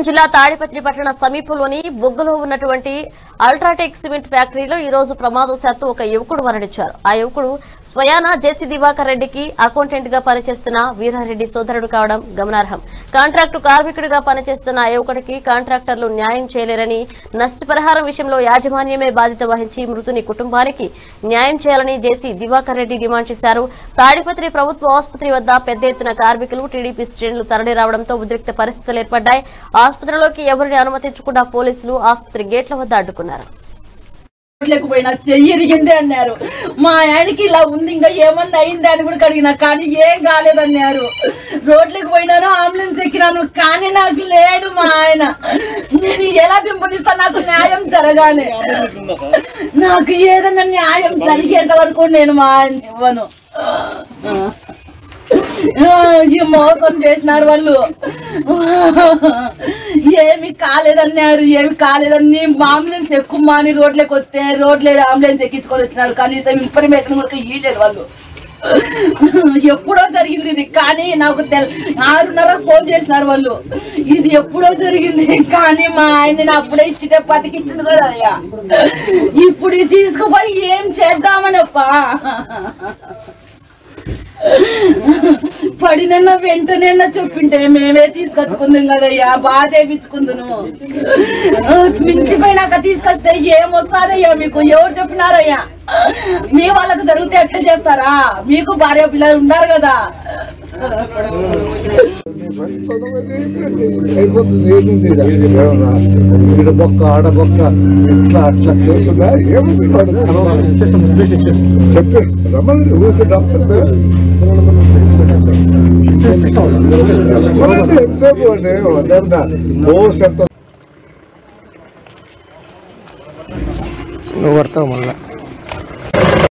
జిల్లా తాడిపత్రి పట్టణ సమీపంలోని బొగ్గలో ఉన్నటువంటి అల్ట్రాటెక్ సిమెంట్ ఫ్యాక్టరీలో ఈ రోజు ప్రమాదవశాత్తు ఒక యువకుడు మరణించారు ఆ యువకుడు స్వయాన జేసీ దివాకర్ రెడ్డికి అకౌంటెంట్ గా పనిచేస్తున్న వీరారెడ్డి సోదరుడు కావడం గమనార్హం కాంట్రాక్టు కార్మికుడిగా పనిచేస్తున్న ఆ యువకుడికి కాంట్రాక్టర్లు న్యాయం చేయలేరని నష్టపరిహారం విషయంలో యాజమాన్యమే బాధ్యత వహించి మృతుని కుటుంబానికి న్యాయం చేయాలని జేసీ దివాకర్ రెడ్డి డిమాండ్ చేశారు తాడిపత్రి ప్రభుత్వ ఆసుపత్రి వద్ద పెద్ద ఎత్తున కార్మికులు టీడీపీ శ్రేణులు తరలి రావడంతో ఉద్రిక్త పరిస్థితులు ఏర్పడ్డాయి ఆసుపత్రిలోకి ఎవరిని అనుమతించకుండా పోలీసులు ఆసుపత్రి గేట్ల వద్ద అడ్డుకున్నారు లేకపోయినా చెయ్యి ఇరిగిందే అన్నారు మా ఆయనకి ఇలా ఉంది ఇంకా ఏమన్నా అయింది అని కూడా కడిగినా కానీ ఏం కాలేదన్నారు రోడ్లకు పోయినాను అంబులెన్స్ ఎక్కినాను కానీ నాకు లేడు మా ఆయన నేను ఎలా దింపనిస్తా నాకు న్యాయం జరగాలి నాకు ఏదైనా న్యాయం జరిగేంత వరకు నేను మా ఆయన ఇవ్వను ఆ, ఈ మోసం చేసినారు వాళ్ళు ఏమి కాలేదన్నారు ఏమి కాలేదని అంబులెన్స్ ఎక్కువ అని రోడ్లకు వస్తే రోడ్లే అంబులెన్స్ ఎక్కించుకొని వచ్చినారు కనీసం ఇన్ఫర్మేషన్ కూడా ఇయ్యలేదు వాళ్ళు ఎప్పుడో జరిగింది ఇది కానీ నాకు తెల్ ఆరున్నర ఫోన్ చేసినారు వాళ్ళు ఇది ఎప్పుడో జరిగింది కానీ మా ఆయన అప్పుడే ఇచ్చితే బతికిచ్చింది కదా అయ్యా ఇప్పుడు ఇది తీసుకుపోయి ఏం చేద్దామనప్పా పడినన్న వెంటనే చెప్పింటే మేమే తీసుకొచ్చుకుందాం కదయ్యా బాగా చేయించుకుందును మించిపోయినాక తీసుకొస్తే ఏమొస్తాదయ్యా మీకు ఎవరు చెప్పినారయ్యా మీ వాళ్ళకి జరిగితే ఎట్లా చేస్తారా మీకు భార్య పిల్లలు ఉన్నారు కదా ఈడ బొక్క ఆడ బొక్క ఇట్లా అట్లా కేసులా ఏముంది వాడు చెప్పి రమ్మని ఊరికి డాక్టర్ ఎంతసేపు అండి ఓ ఎంత నువ్వు కొడతావు మళ్ళా